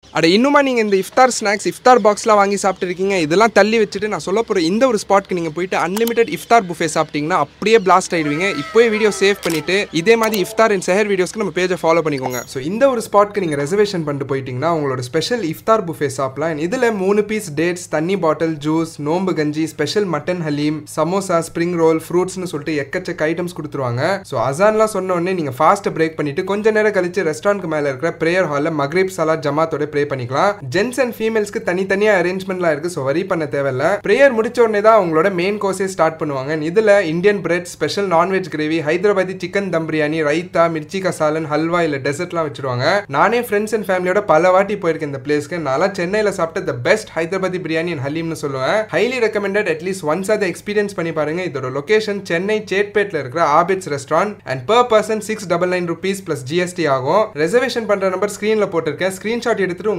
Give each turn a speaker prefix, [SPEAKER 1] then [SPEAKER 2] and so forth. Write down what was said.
[SPEAKER 1] அட இன்னுமா நீங்கள் இந்த இஃப்தார் ஸ்நாக்ஸ் இஃப்தார் பாக்ஸ்லாம் வாங்கி சாப்பிட்டுருக்கீங்க இதெல்லாம் தள்ளி வச்சுட்டு நான் சொல்ல போகிற இந்த ஒரு ஸ்பாட்க்கு நீங்கள் போயிட்டு அன்லிமிட்டட் இஃப்தார் புஃபே சாப்பிட்டீங்கன்னா அப்படியே பிளாஸ்ட் ஆயிடுவீங்க இப்போயே வீடியோ சேவ் பண்ணிட்டு இதே மாதிரி இஃப்தார் அண்ட் செஹர் வீடியோஸ்க்கு நம்ம பேஜை ஃபாலோ பண்ணிக்கோங்க ஸோ இந்த ஒரு ஸ்பாட்க்கு நீங்கள் ரெசர்வேஷன் பண்ணிட்டு போயிட்டீங்கன்னா உங்களோட ஸ்பெஷல் இஃப்தார் புஃபே சாப்பிடலாம் And இதில் மூணு பீஸ் டேட்ஸ் தண்ணி பாட்டில் ஜூஸ் நோம்பு கஞ்சி ஸ்பெஷல் மட்டன் ஹலீம் சமோசா ஸ்ப்ரிங் ரோல் ஃப்ரூட்ஸ்னு சொல்லிட்டு எக்கச்சக்க ஐட்டம்ஸ் கொடுத்துருவாங்க ஸோ அசான்லாம் சொன்ன உடனே நீங்கள் ஃபாஸ்ட்டை பிரேக் பண்ணிட்டு கொஞ்ச நேரம் கழிச்சு ரெஸ்டாரண்ட்க்கு மேலே இருக்கிற ப்ரேயர் ஹாலில் மக்ரீப் சலாத் ஜமாத்தோட ப்ரே பண்ணிக்கலாம் ஜென்ஸ் அண்ட் ஃபீமேல்ஸ்க்கு தனித்தனியாக அரேஞ்ச்மெண்ட்லாம் இருக்கு ஸோ வரி பண்ண தேவையில்ல ப்ரேயர் முடிச்ச உடனே தான் உங்களோட மெயின் கோர்ஸே ஸ்டார்ட் பண்ணுவாங்க இதில் Indian bread special non veg gravy Hyderabadi chicken dum biryani raita mirchi கசாலன் ஹல்வா இல்லை டெசர்ட்லாம் வச்சிருவாங்க நானே ஃப்ரெண்ட்ஸ் அண்ட் ஃபேமிலியோட பல வாட்டி போயிருக்கேன் இந்த பிளேஸ்க்கு நான் சென்னையில் சாப்பிட்ட the best Hyderabadi biryani and ஹலீம்னு சொல்லுவேன் ஹைலி ரெக்கமெண்டட் அட்லீஸ்ட் ஒன்ஸ் அதை எக்ஸ்பீரியன்ஸ் பண்ணி பாருங்க இதோட லொகேஷன் சென்னை சேட்பேட்ல இருக்கிற Abids restaurant and per person six double nine rupees plus GST ஆகும் ரெசர்வேஷன் பண்ற நம்பர் ஸ்க்ரீன்ல போட்டிருக்கேன் ஸ்கிரீன்ஷாட் எடுத்துட்டு